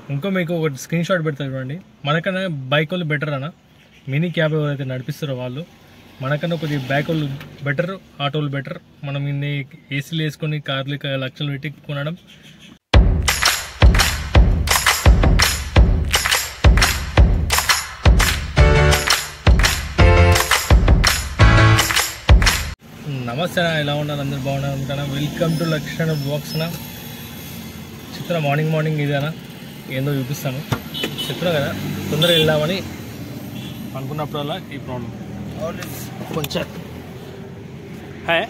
ఇంకో మీకు ఒక స్క్రీన్ షాట్ పెడతారు చూడండి మనకన్నా బైక్ వాళ్ళు బెటర్ అన్న మినీ క్యాబ్ ఎవరైతే నడిపిస్తారో వాళ్ళు మనకన్నా కొద్దిగా బైక్ వాళ్ళు బెటర్ ఆటోలు బెటర్ మనం ఇన్ని ఏసీలు వేసుకొని కార్లు ఇక లక్షలు పెట్టి కొనడం నమస్తే అన్న, ఎలా ఉన్నారు అందరు బాగున్నారు అనుకుంటాను వెల్కమ్ టు లక్షణ బ్లాగ్స్ నా చెప్తున్నా మార్నింగ్ మార్నింగ్ ఇదేనా ఏందో చూపిస్తాను చెప్తున్నా కదా తొందరగా వెళ్దామని అనుకున్నప్పుడల్లా ఈ ప్రాబ్లం కొంచెం హాయ్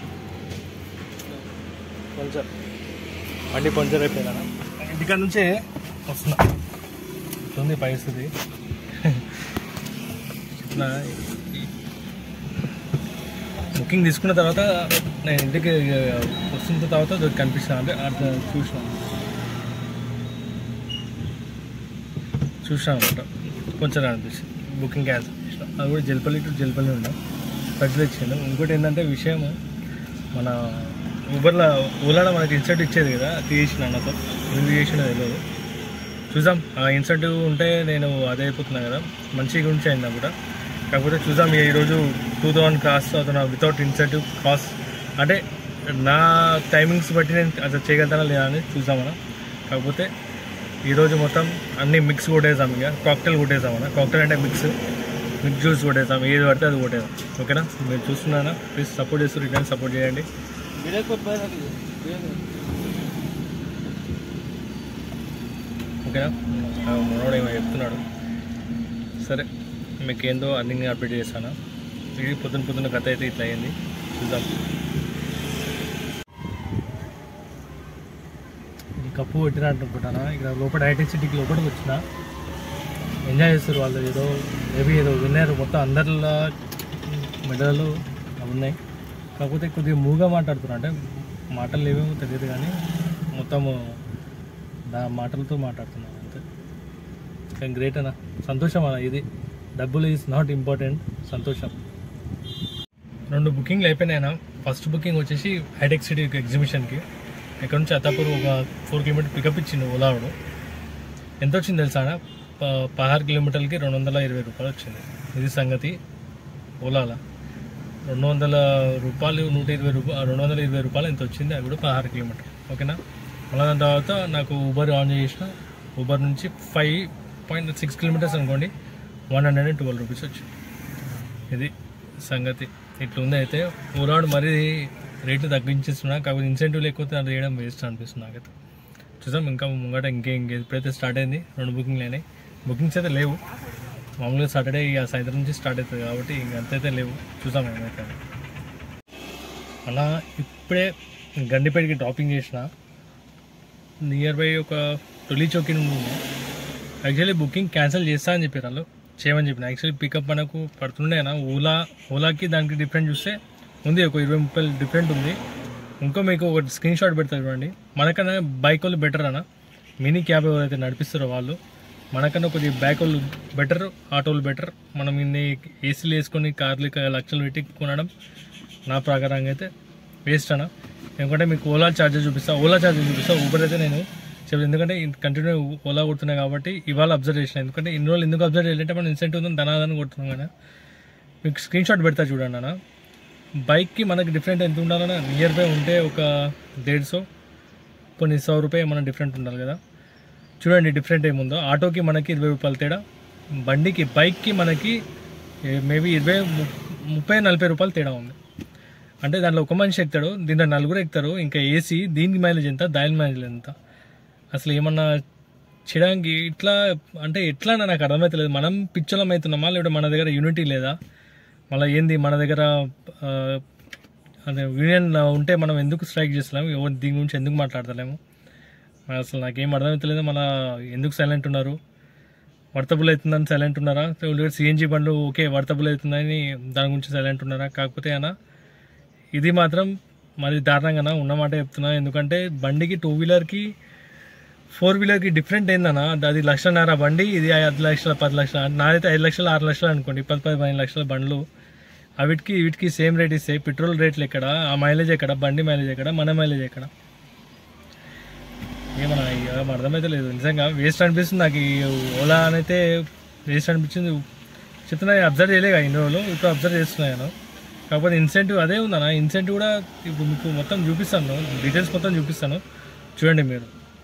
కొంచెం బండి కొంచెం అయిపోయిందా ఇంటికాడ నుంచే వస్తున్నా ఉంది పరిస్థితి చెప్తున్నా ఈ- బుకింగ్ తీసుకున్న తర్వాత నేను ఇంటికి వస్తున్న తర్వాత అది కనిపిస్తాను అంటే అట్లా చూసినాను చూసాను అనమాట కొంచెం అనిపిస్తుంది బుకింగ్ క్యాన్సిల్ చేసిన అది కూడా జల్పల్లి టు జల్పల్లి ఉన్నాం ఖర్చు తెచ్చిండు ఇంకోటి ఏంటంటే విషయం మన ఊబర్లో ఓలాలో మనకి ఇన్సెంట్ ఇచ్చేది కదా తీసిన నాతో రివ్యూ చేసిన తెలియదు చూద్దాం ఆ ఇన్సెంటివ్ ఉంటే నేను అదే అయిపోతున్నా కదా మంచి గురించి అయింది కూడా కాకపోతే చూద్దాం ఈరోజు టూ థౌసండ్ కాస్ట్ అవుతున్నా వితౌట్ ఇన్సెంటివ్ కాస్ట్ అంటే నా టైమింగ్స్ బట్టి నేను అసలు చేయగలుగుతానా లేదా అని చూద్దామన్నా కాకపోతే ఈరోజు మొత్తం అన్ని మిక్స్ కొట్టేసాం ఇక కాక్టైల్ కొట్టేసాం అన్న కాక్టైల్ అంటే మిక్స్ మిక్స్ జ్యూస్ కొట్టేసాం ఏది పడితే అది కొట్టేసాం ఓకేనా మీరు చూస్తున్నానా ప్లీజ్ సపోర్ట్ చేస్తూ రిటర్న్ సపోర్ట్ చేయండి ఓకేనా ఆ మనోడు ఏమో చెప్తున్నాడు సరే మీకు ఏందో అన్ని అప్డేట్ చేస్తాను ఇది పొద్దున పొద్దున కథ అయితే ఇట్లా అయింది చూద్దాం ఇది కప్పు పెట్టిన అనుకుంటానా ఇక్కడ లోపల హైటెక్ సిటీకి లోపలికి వచ్చిన ఎంజాయ్ చేస్తారు వాళ్ళు ఏదో మేబీ ఏదో విన్నారు మొత్తం అందరిలో మెడలు అవి ఉన్నాయి కాకపోతే కొద్దిగా మూగా మాట్లాడుతున్నారు అంటే మాటలు ఏమేమో తెలియదు కానీ మొత్తము దా మాటలతో మాట్లాడుతున్నాను అంతే కానీ గ్రేట్ అన్న సంతోషం అన్న ఇది డబ్బులు ఈజ్ నాట్ ఇంపార్టెంట్ సంతోషం రెండు బుకింగ్లు అయిపోయినాయినా ఫస్ట్ బుకింగ్ వచ్చేసి హైటెక్ సిటీ ఎగ్జిబిషన్కి ఇక్కడ నుంచి అత్తాపూర్ ఒక ఫోర్ కిలోమీటర్ పికప్ ఇచ్చిండు ఓలావాడు ఎంత వచ్చింది తెలుసా అన్న ప- పదహారు కిలోమీటర్లకి రెండు వందల ఇరవై రూపాయలు వచ్చింది ఇది సంగతి ఓలాల రెండు వందల రూపాయలు నూట ఇరవై రూపాయలు రెండు వందల ఇరవై రూపాయలు ఎంత వచ్చింది అది కూడా పదహారు కిలోమీటర్ ఓకేనా మళ్ళీ దాని తర్వాత నాకు ఊబర్ ఆన్ చేసిన ఊబర్ నుంచి ఫైవ్ పాయింట్ సిక్స్ కిలోమీటర్స్ అనుకోండి one hundred and twelve rupees వచ్చింది ఇది సంగతి ఇట్లుంది అయితే ఓలాడు మరీ రేటు తగ్గించేస్తున్నా కాకపోతే ఇన్సెంటివ్ లేకపోతే అది చేయడం వేస్ట్ అనిపిస్తుంది నాకైతే చూసాం ఇంకా ముంగట ఇంకే ఇంకే ఇప్పుడైతే స్టార్ట్ అయింది రెండు బుకింగ్లు అయినాయి బుకింగ్స్ అయితే లేవు మామూలుగా సాటర్డే ఇక సాయంత్రం నుంచి స్టార్ట్ అవుతుంది కాబట్టి ఇంక అంతైతే లేవు చూసాం ఏమైతే అలా ఇప్పుడే గండిపేటకి డ్రాపింగ్ చేసిన నియర్ బై ఒక తొలి చౌకి నుండి ఉంది యాక్చువల్లీ బుకింగ్ క్యాన్సిల్ చేస్తా అని చెప్పారు వాళ్ళు చేయమని చెప్పిన యాక్చువల్లీ పికప్ మనకు పడుతుండేనా ఓలా ఓలాకి దానికి డిఫరెంట్ చూస్తే ఉంది ఒక ఇరవై ముప్పై డిఫరెంట్ ఉంది ఇంకో మీకు ఒక స్క్రీన్ షాట్ పెడతారు చూడండి మనకన్నా బైక్ వాళ్ళు బెటర్ అన్న మినీ క్యాబ్ ఎవరైతే నడిపిస్తారో వాళ్ళు మనకన్నా కొద్దిగా బైక్ వాళ్ళు బెటర్ ఆటోలు బెటర్ మనం ఇన్ని ఏసీలు వేసుకొని కార్లు ఇక లక్షలు పెట్టి కొనడం నా ప్రకారంగా అయితే వేస్ట్ అన్న ఎందుకంటే మీకు ఓలా ఛార్జెస్ చూపిస్తా ఓలా ఛార్జెస్ చూపిస్తా ఊబర్ అయితే నేను చెప్పాను ఎందుకంటే కంటిన్యూ ఓలా కొడుతున్నాయి కాబట్టి ఇవాళ అబ్జర్వ్ చేసిన ఎందుకంటే ఇన్ని రోజులు ఎందుకు అబ్జర్వ్ చేయాలంటే మనం ఇన్సెంటివ్ ఉందని ధనాదాన్ని కొడుతున్నాం కదా మీకు స్క్రీన్ షాట్ పెడతా చూడండి అన్న బైక్కి మనకి డిఫరెంట్ ఎంత ఉండాలన్నా నియర్ బై ఉంటే ఒక డేఢ్ సో కొన్ని సౌ రూపాయ మన డిఫరెంట్ ఉండాలి కదా చూడండి డిఫరెంట్ ఏముందో ఆటోకి మనకి ఇరవై రూపాయలు తేడా బండికి బైక్కి మనకి మేబీ ఇరవై ము- ముప్పై నలభై రూపాయలు తేడా ఉంది అంటే దాంట్లో ఒక మనిషి ఎక్కుతాడు దీంట్లో నలుగురు ఎక్కుతారు ఇంకా ఏసీ దీనికి మైలేజ్ ఎంత దాని మైలేజ్ ఎంత అసలు ఏమన్నా చేయడానికి ఇట్లా అంటే ఎట్లా అని నాకు అర్థమవుతలేదు మనం పిచ్చలం అవుతున్నామా లేదంటే మన దగ్గర యూనిటీ లేదా మళ్ళీ ఏంది మన దగ్గర ఆ, అదే యూనియన్ ఉంటే మనం ఎందుకు స్ట్రైక్ చేస్తలేము ఎవరు దీని గురించి ఎందుకు మాట్లాడతలేము మరి అసలు నాకేం అర్థమవుతలేదు మన ఎందుకు సైలెంట్ ఉన్నారు వర్తబుల్ అవుతుందని సైలెంట్ ఉన్నారా సిఎన్జి బండ్లు ఓకే వర్తబుల్ అవుతుందని దాని గురించి సైలెంట్ ఉన్నారా కాకపోతే అన్న ఇది మాత్రం మరి దారుణంగా ఉన్నమాట చెప్తున్నా ఎందుకంటే బండికి టూ వీలర్కి ఫోర్ వీలర్కి డిఫరెంట్ ఏందన్నా అది లక్షన్నర బండి ఇది ఐదు లక్షల పది లక్షల నాదైతే ఐదు లక్షలు ఆరు లక్షలు అనుకోండి పది పది పదిహేను లక్షల బండ్లు అవిటికి వీటికి సేమ్ రేట్ ఇస్తాయి పెట్రోల్ రేట్లు ఎక్కడ ఆ మైలేజ్ ఎక్కడ బండి మైలేజ్ ఎక్కడ మన మైలేజ్ ఎక్కడ ఏమన్నా ఏం అర్థమైతే లేదు నిజంగా వేస్ట్ అనిపిస్తుంది నాకు ఈ ఓలా అనైతే వేస్ట్ అనిపించింది చెప్తున్నా అబ్జర్వ్ చేయలేగా ఇన్ని రోజులు ఇప్పుడు అబ్జర్వ్ చేస్తున్నాను కాకపోతే ఇన్సెంటివ్ అదే ఉందన్న ఇన్సెంటివ్ కూడా ఇప్పుడు మీకు మొత్తం చూపిస్తాను డీటెయిల్స్ మొత్తం చూపిస్తాను చూడండి మీరు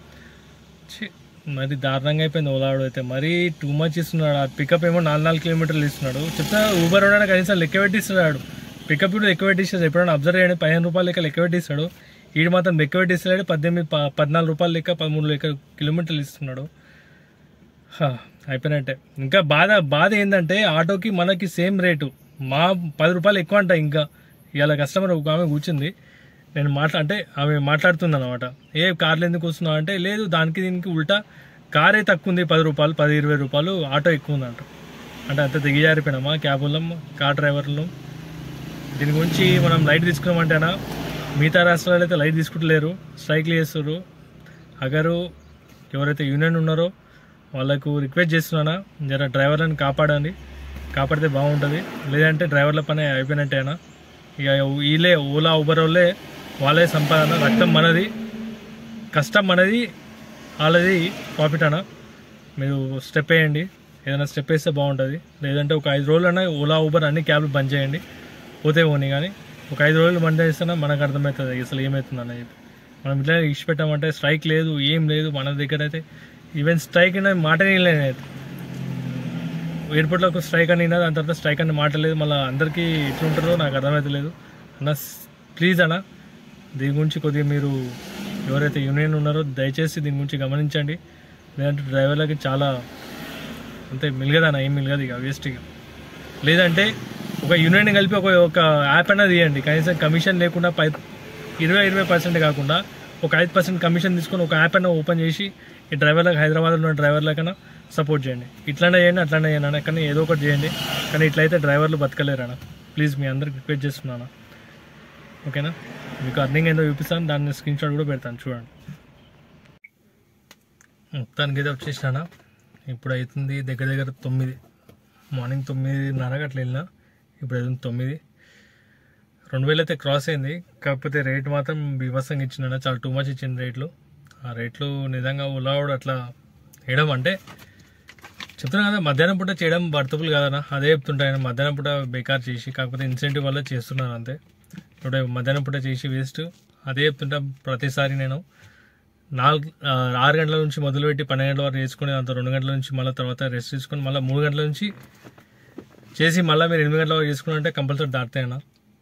ఛీ, మరి దారుణంగా అయిపోయింది ఓలాడు అయితే మరీ టూ మచ్ ఇస్తున్నాడు ఆ పికప్ ఏమో నాలుగు నాలుగు కిలోమీటర్లు ఇస్తున్నాడు చెప్తా ఊబర్ వాడు కనీసం లెక్క పెట్టిస్తున్నాడు పికప్ కూడా లెక్క పెట్టిస్తాడు ఎప్పుడైనా అబ్జర్వ్ చేయండి పదిహేను రూపాయలు లెక్క లెక్క పెట్టిస్తాడు వీడు మాత్రం లెక్క పెట్టిస్తున్నాడు పద్దెనిమిది ప- పద్నాలుగు రూపాయలు లెక్క పదమూడు లెక్క కిలోమీటర్లు ఇస్తున్నాడు హా, అయిపోయినట్టే ఇంకా బాధ బాధ ఏంటంటే ఆటోకి మనకి సేమ్ రేటు మా పది రూపాయలు ఎక్కువ అంట ఇంకా ఇవాళ కస్టమర్ ఒక ఆమె కూర్చుంది నేను మాట్లా అంటే ఆమె మాట్లాడుతుంది అనమాట ఏ కార్లు ఎందుకు వస్తున్నావు అంటే లేదు దానికి దీనికి ఉల్టా కారే తక్కువ ఉంది పది రూపాయలు పది ఇరవై రూపాయలు ఆటో ఎక్కువ ఉందంట అంటే అంత దిగజారిపోయినామా క్యాబులం కార్ డ్రైవర్లు దీని గురించి మనం లైట్ తీసుకున్నామంటేనా మిగతా రాష్ట్రాలు అయితే లైట్ తీసుకుంటలేరు స్ట్రైక్లు చేస్తారు అగరు ఎవరైతే యూనియన్ ఉన్నారో వాళ్ళకు రిక్వెస్ట్ చేస్తున్నానా జర డ్రైవర్లను కాపాడండి కాపాడితే బాగుంటుంది లేదంటే డ్రైవర్ల పని అయిపోయినట్టేనా ఇక వీళ్ళే ఓలా ఊబర్ వాళ్ళే వాళ్ళే సంపాదన రక్తం మనది కష్టం మనది వాళ్ళది ప్రాఫిట్ అన్న మీరు స్టెప్ వేయండి ఏదైనా స్టెప్ వేస్తే బాగుంటుంది లేదంటే ఒక ఐదు రోజులైనా ఓలా ఊబర్ అన్ని క్యాబ్లు బంద్ చేయండి పోతే పోనీ కానీ ఒక ఐదు రోజులు బంద్ చేస్తేనే మనకు అర్థమవుతుంది అసలు ఏమవుతుంది అనేది మనం ఇట్లా ఇష్ట పెట్టామంటే స్ట్రైక్ లేదు ఏం లేదు మన దగ్గర అయితే ఈవెన్ స్ట్రైక్ అనే మాటనే లేదు అయితే ఎయిర్పోర్ట్లో ఒక స్ట్రైక్ అని విన్నా, దాని తర్వాత స్ట్రైక్ అని మాట లేదు మళ్ళీ అందరికీ ఎట్లుంటారో నాకు అర్థమవుతలేదు అన్న ప్లీజ్ అన్న దీని గురించి కొద్దిగా మీరు ఎవరైతే యూనియన్ ఉన్నారో దయచేసి దీని గురించి గమనించండి లేదంటే డ్రైవర్లకి చాలా అంతే మిలగదన్న ఏం మిలగదు ఇక వేస్ట్ ఇక లేదంటే ఒక యూనియన్ కలిపి ఒక ఒక యాప్ అయినా తీయండి కనీసం కమిషన్ లేకుండా పై ఇరవై ఇరవై పర్సెంట్ కాకుండా ఒక ఐదు పర్సెంట్ కమిషన్ తీసుకొని ఒక యాప్ అయినా ఓపెన్ చేసి ఈ డ్రైవర్లకు హైదరాబాద్లో ఉన్న డ్రైవర్లకైనా సపోర్ట్ చేయండి ఇట్లానే చేయండి అట్లానే చేయండి అన్న కానీ ఏదో ఒకటి చేయండి కానీ ఇట్లయితే డ్రైవర్లు బతకలేరన్న ప్లీజ్ మీ అందరికి రిక్వెస్ట్ చేస్తున్నాను ఓకేనా మీకు అర్థంగా ఏందో చూపిస్తాను దాన్ని స్క్రీన్ షాట్ కూడా పెడతాను చూడండి మొత్తానికి అయితే వచ్చేసానా ఇప్పుడు అవుతుంది దగ్గర దగ్గర తొమ్మిది మార్నింగ్ తొమ్మిదిన్నరకు అట్లా వెళ్ళినా ఇప్పుడు అవుతుంది తొమ్మిది రెండు వేలు అయితే క్రాస్ అయింది కాకపోతే రేట్ మాత్రం బీభత్సంగా ఇచ్చిండ చాలా టూ మచ్ ఇచ్చింది రేట్లు ఆ రేట్లు నిజంగా ఉలావుడు అట్లా వేయడం అంటే చెప్తున్నా కదా మధ్యాహ్నం పూట చేయడం వర్తబుల్ కాదన్నా అదే చెప్తుంటాను మధ్యాహ్నం పూట బేకార్ చేసి కాకపోతే ఇన్సెంటివ్ వల్ల చేస్తున్నాను అంతే ఇప్పుడు మధ్యాహ్నం పూట చేసి వేస్ట్ అదే చెప్తుంటా ప్రతిసారి నేను నాలుగు ఆ, ఆరు గంటల నుంచి మొదలుపెట్టి పన్నెండు గంటల వరకు చేసుకుని అంత రెండు గంటల నుంచి మళ్ళీ తర్వాత రెస్ట్ తీసుకొని మళ్ళీ మూడు గంటల నుంచి చేసి మళ్ళీ మీరు ఎనిమిది గంటల వరకు చేసుకున్నారంటే కంపల్సరీ దాటుతాయన్నా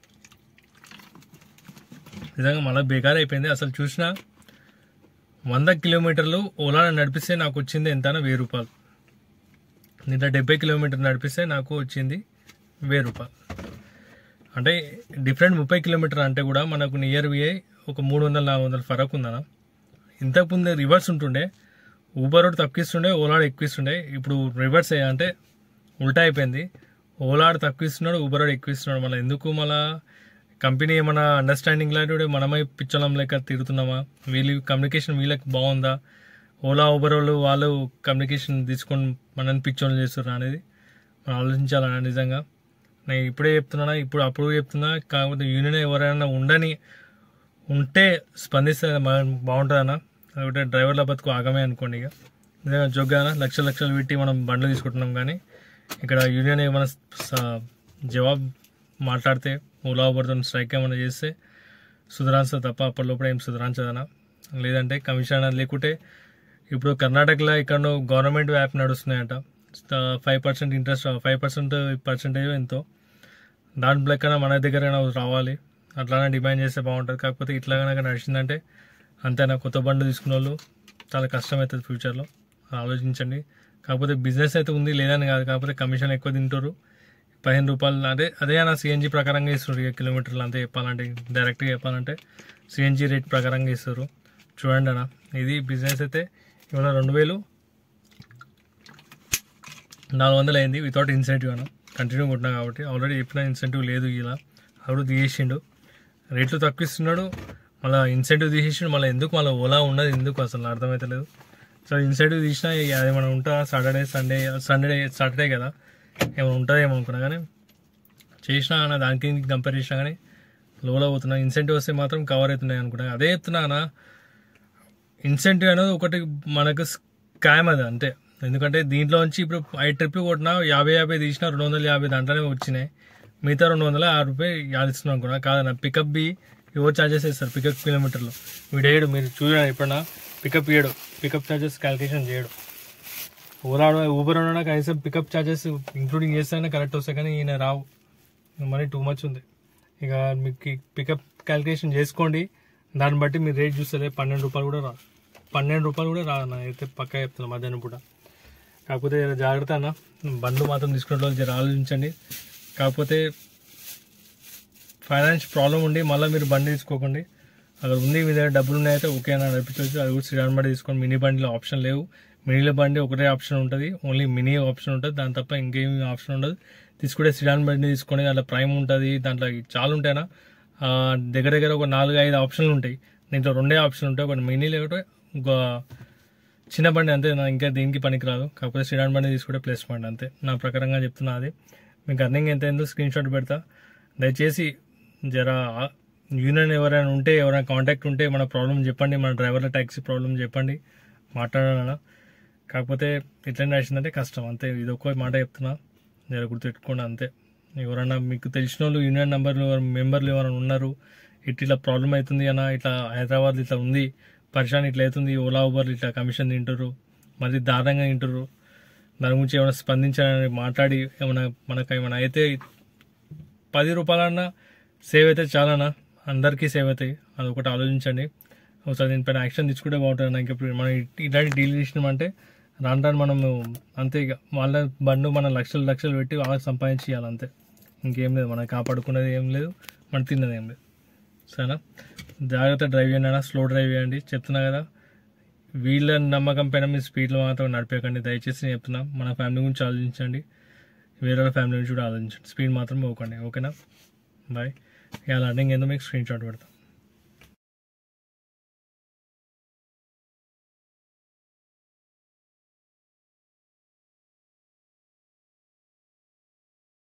నిజంగా మళ్ళీ బేకార్ అయిపోయింది అసలు చూసినా వంద కిలోమీటర్లు ఓలా నడిపిస్తే నాకు వచ్చింది ఎంత వెయ్యి రూపాయలు నిన్న డెబ్బై కిలోమీటర్లు నడిపిస్తే నాకు వచ్చింది వెయ్యి రూపాయలు అంటే డిఫరెంట్ ముప్పై కిలోమీటర్ అంటే కూడా మనకు నియర్ వి ఒక మూడు వందల నాలుగు వందల ఫరక్ ఉందన్న ఇంతకు ముందు రివర్స్ ఉంటుండే ఊబర్ రోడ్ తక్కువిస్తుండే ఓలాడ్ ఎక్కువ ఇస్తుండే ఇప్పుడు రివర్స్ అయ్యా అంటే ఉల్టా అయిపోయింది ఓలాడ్ తక్కువ ఇస్తున్నాడు ఊబర్ రోడ్ ఎక్కువ ఇస్తున్నాడు మళ్ళీ ఎందుకు మళ్ళా కంపెనీ ఏమైనా అండర్స్టాండింగ్ లాంటి మనమై పిచ్చోళం లెక్క తిరుగుతున్నామా వీళ్ళు కమ్యూనికేషన్ వీళ్ళకి బాగుందా ఓలా ఊబర్ వాళ్ళు వాళ్ళు కమ్యూనికేషన్ తీసుకొని మనని పిచ్చోళ్ళు చేస్తున్నారు అనేది మనం ఆలోచించాలన్నా నిజంగా నేను ఇప్పుడే చెప్తున్నా ఇప్పుడు అప్పుడు చెప్తున్నా కాకపోతే యూనియన్ ఎవరైనా ఉండని ఉంటే స్పందిస్తే మనం బాగుంటుందన్న లేకపోతే డ్రైవర్ల బతుకు ఆగమే అనుకోండి ఇక నిజంగా జోగ్గాన లక్షల లక్షలు పెట్టి మనం బండ్లు తీసుకుంటున్నాం కానీ ఇక్కడ యూనియన్ ఏమైనా స- జవాబు మాట్లాడితే ఓలా ఊబర్తో స్ట్రైక్ ఏమైనా చేస్తే సుధరాంచదు తప్ప అప్పటిలోపల ఏం సుధరాంచదనా లేదంటే కమిషన్ లేకుంటే ఇప్పుడు కర్ణాటకలో ఎక్కడో గవర్నమెంట్ యాప్ నడుస్తున్నాయంట five percent interest five percent percentage ఎంతో దాంట్లో లెక్కన మన దగ్గర రావాలి అట్లానే డిమాండ్ చేస్తే బాగుంటుంది కాకపోతే ఇట్లా కనుక నడిచిందంటే అంతేనా కొత్త బండ్లు తీసుకున్న వాళ్ళు చాలా కష్టం అవుతుంది ఫ్యూచర్లో ఆలోచించండి కాకపోతే బిజినెస్ అయితే ఉంది లేదని కాదు కాకపోతే కమిషన్ ఎక్కువ తింటారు పదిహేను రూపాయలు అదే అదే అన్న సిఎన్జి ప్రకారంగా ఇస్తారు ఇక కిలోమీటర్లు అంతే చెప్పాలంటే డైరెక్ట్గా చెప్పాలంటే సిఎన్జి రేట్ ప్రకారంగా ఇస్తారు చూడండి అన్న ఇది బిజినెస్ అయితే ఇవాళ రెండు వేలు నాలుగు వందలు అయింది వితౌట్ ఇన్సెంటివ్ అన్న కంటిన్యూ కొట్టినా కాబట్టి ఆల్రెడీ చెప్పిన ఇన్సెంటివ్ లేదు ఇలా అప్పుడు తీసేసిండు రేట్లు తక్కువ ఇస్తున్నాడు మళ్ళీ ఇన్సెంటివ్ తీసేసిండు మళ్ళీ ఎందుకు మళ్ళీ ఓలా ఉన్నది ఎందుకు అసలు అర్థమవుతలేదు సో ఇన్సెంటివ్ తీసినా ఇక అది మనం ఉంటా సాటర్డే సండే సండే సాటర్డే కదా ఏమైనా ఉంటుందేమో అనుకున్నా కానీ చేసినా అన్న దానికి కంపేర్ చేసినా కానీ లోలో పోతున్నా ఇన్సెంటివ్ వస్తే మాత్రం కవర్ అవుతున్నాయి అనుకున్నా అదే చెప్తున్నా అన్న ఇన్సెంటివ్ అనేది ఒకటి మనకు స్కామ్ అది అంతే ఎందుకంటే దీంట్లోంచి ఇప్పుడు ఐదు ట్రిప్లు కొట్టినా యాభై యాభై తీసినా రెండు వందల యాభై దాంట్లోనే వచ్చినాయి మిగతా రెండు వందల ఆరు రూపాయలు యాదిస్తున్నాం అనుకున్నా కాదన్న పికప్ బి ఎవరు ఛార్జెస్ వేస్తారు పికప్ కిలోమీటర్లో వీడు వేయడు మీరు చూడండి ఎప్పుడన్నా పికప్ చేయడు పికప్ ఛార్జెస్ క్యాలిక్యులేషన్ చేయడు ఓలా ఊబర్ ఉన్నా కనీసం పికప్ ఛార్జెస్ ఇంక్లూడింగ్ చేస్తేనే కరెక్ట్ వస్తాయి కానీ ఈయన రావు మనీ టూ మచ్ ఉంది ఇక మీకు పికప్ క్యాలిక్యులేషన్ చేసుకోండి దాన్ని బట్టి మీరు రేట్ చూస్తే పన్నెండు రూపాయలు కూడా రాదు పన్నెండు రూపాయలు కూడా రాదు అన్న అయితే పక్కా చెప్తున్నా మధ్యాహ్నం పూట కాకపోతే జర జాగ్రత్త అన్న బండ్లు మాత్రం తీసుకునే వాళ్ళు జర ఆలోచించండి కాకపోతే ఫైనాన్స్ ప్రాబ్లం ఉండి మళ్ళీ మీరు బండి తీసుకోకండి అక్కడ ఉంది మీ దగ్గర డబ్బులు ఉన్నాయితే ఓకే అని నడిపించవచ్చు అది కూడా శ్రీరామ్ బండి తీసుకోండి మినీ బండిలో ఆప్షన్ లేవు మినీలో బండి ఒకటే ఆప్షన్ ఉంటుంది ఓన్లీ మినీ ఆప్షన్ ఉంటుంది దాని తప్ప ఇంకేమి ఆప్షన్ ఉండదు తీసుకుంటే సిడాన్ బండి తీసుకొని దాంట్లో ప్రైమ్ ఉంటుంది దాంట్లో చాలా ఉంటాయినా ఆ, దగ్గర దగ్గర ఒక నాలుగు ఐదు ఆప్షన్లు ఉంటాయి దీంట్లో రెండే ఆప్షన్ ఉంటాయి ఒకటి మినీ లేకపోతే ఒక చిన్న బండి అంతే నా ఇంకా దీనికి పనికిరాదు కాకపోతే సిడాన్ బండి తీసుకుంటే ప్లస్ పాయింట్ అంతే నా ప్రకారంగా చెప్తున్నా అది మీకు అర్నింగ్ ఎంత అయిందో స్క్రీన్ షాట్ పెడతా దయచేసి జర యూనియన్ ఎవరైనా ఉంటే ఎవరైనా కాంటాక్ట్ ఉంటే మన ప్రాబ్లం చెప్పండి మన డ్రైవర్ల ట్యాక్సీ ప్రాబ్లం చెప్పండి మాట్లాడాలన్నా కాకపోతే ఇట్లనే నడిచిందంటే కష్టం అంతే ఇది ఒక్క మాట చెప్తున్నా జర గుర్తుపెట్టుకోండి అంతే ఎవరన్నా మీకు తెలిసిన వాళ్ళు యూనియన్ నెంబర్లు మెంబర్లు ఎవరైనా ఉన్నారు ఇట్లా ఇట్లా ప్రాబ్లం అవుతుంది అన్న ఇట్లా హైదరాబాద్ ఇట్లా ఉంది పరిశాన్ ఇట్లా అవుతుంది ఓలా ఊబర్ ఇట్లా కమిషన్ తింటారు మళ్ళీ దారుణంగా తింటారు దాని గురించి ఏమైనా స్పందించాలని మాట్లాడి ఏమైనా మనకు ఏమైనా అయితే పది రూపాయలన్నా సేవ్ అయితే చాలన్నా అందరికీ సేవ్ అవుతాయి అది ఒకటి ఆలోచించండి ఒకసారి దీనిపైన యాక్షన్ తీసుకుంటే బాగుంటుంది నాకు ఇప్పుడు మనం ఇ- ఇలాంటి డీల్ చేసినామంటే రాను రాను మనము అంతే ఇక వాళ్ళ బండు మన లక్షలు లక్షలు పెట్టి వాళ్ళకి సంపాదించి ఇవ్వాలి అంతే ఇంకేం లేదు మనం కాపాడుకునేది ఏం లేదు మనం తిన్నది ఏం లేదు సరేనా జాగ్రత్త డ్రైవ్ చేయండి అన్న స్లో డ్రైవ్ చేయండి చెప్తున్నా కదా వీళ్ళ నమ్మకం పైన మీ స్పీడ్లో మాత్రం నడిపేయకండి దయచేసి నేను చెప్తున్నా మన ఫ్యామిలీ గురించి ఆలోచించండి వేరే వాళ్ళ ఫ్యామిలీ గురించి కూడా ఆలోచించండి స్పీడ్ మాత్రం పోకండి ఓకేనా బాయ్ ఇలా రన్నింగ్ ఏందో మీకు స్క్రీన్ షాట్ పెడతాను